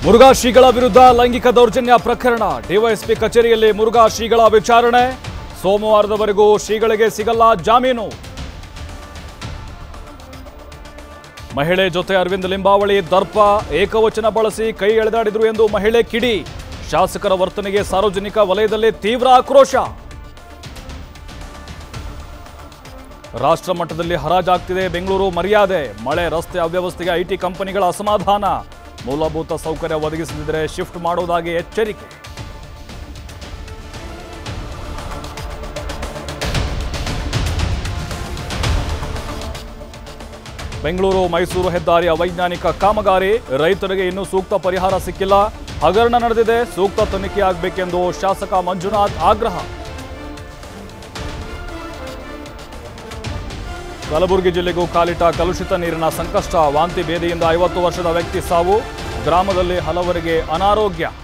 ಮುರುಘಾ ಶ್ರೀಗಳ ವಿರುದ್ಧ ಲೈಂಗಿಕ ದೌರ್ಜನ್ಯ ಪ್ರಕರಣ ಡಿವೈಎಸ್ಪಿ ಕಚೇರಿಯಲ್ಲಿ ಮುರುಘಾ ಶ್ರೀಗಳ ವಿಚಾರಣೆ ಸೋಮವಾರದವರೆಗೂ ಶ್ರೀಗಳಿಗೆ ಸಿಗಲ್ಲ ಜಾಮೀನು ಮಹಿಳೆ ಜೊತೆ ಅರವಿಂದ್ ಲಿಂಬಾವಳಿ ದರ್ಪ ಏಕವಚನ ಬಳಸಿ ಕೈ ಎಳೆದಾಡಿದ್ರು ಎಂದು ಮಹಿಳೆ ಕಿಡಿ ಶಾಸಕರ ವರ್ತನೆಗೆ ಸಾರ್ವಜನಿಕ ವಲಯದಲ್ಲಿ ತೀವ್ರ ಆಕ್ರೋಶ ರಾಷ್ಟ್ರ ಮಟ್ಟದಲ್ಲಿ ಹರಾಜಾಗ್ತಿದೆ ಬೆಂಗಳೂರು ಮರ್ಯಾದೆ ಮಳೆ ರಸ್ತೆ ಅವ್ಯವಸ್ಥೆಗೆ ಐಟಿ ಕಂಪನಿಗಳ ಅಸಮಾಧಾನ ಮೂಲಭೂತ ಸೌಕರ್ಯ ಒದಗಿಸದಿದ್ದರೆ ಶಿಫ್ಟ್ ಮಾಡುವುದಾಗಿ ಎಚ್ಚರಿಕೆ ಬೆಂಗಳೂರು ಮೈಸೂರು ಹೆದ್ದಾರಿ ಅವೈಜ್ಞಾನಿಕ ಕಾಮಗಾರಿ ರೈತರಿಗೆ ಇನ್ನೂ ಸೂಕ್ತ ಪರಿಹಾರ ಸಿಕ್ಕಿಲ್ಲ ಹಗರಣ ನಡೆದಿದೆ ಸೂಕ್ತ ತನಿಖೆ ಆಗಬೇಕೆಂದು ಶಾಸಕ ಮಂಜುನಾಥ್ ಆಗ್ರಹ ಕಲಬುರಗಿ ಜಿಲ್ಲೆಗೂ ಕಾಲಿಟ್ಟ ಕಲುಷಿತ ನೀರಿನ ಸಂಕಷ್ಟ ವಾಂತಿ ಭೇದಿಯಿಂದ ಐವತ್ತು ವರ್ಷದ ವ್ಯಕ್ತಿ ಸಾವು ಗ್ರಾಮದಲ್ಲಿ ಹಲವರಿಗೆ ಅನಾರೋಗ್ಯ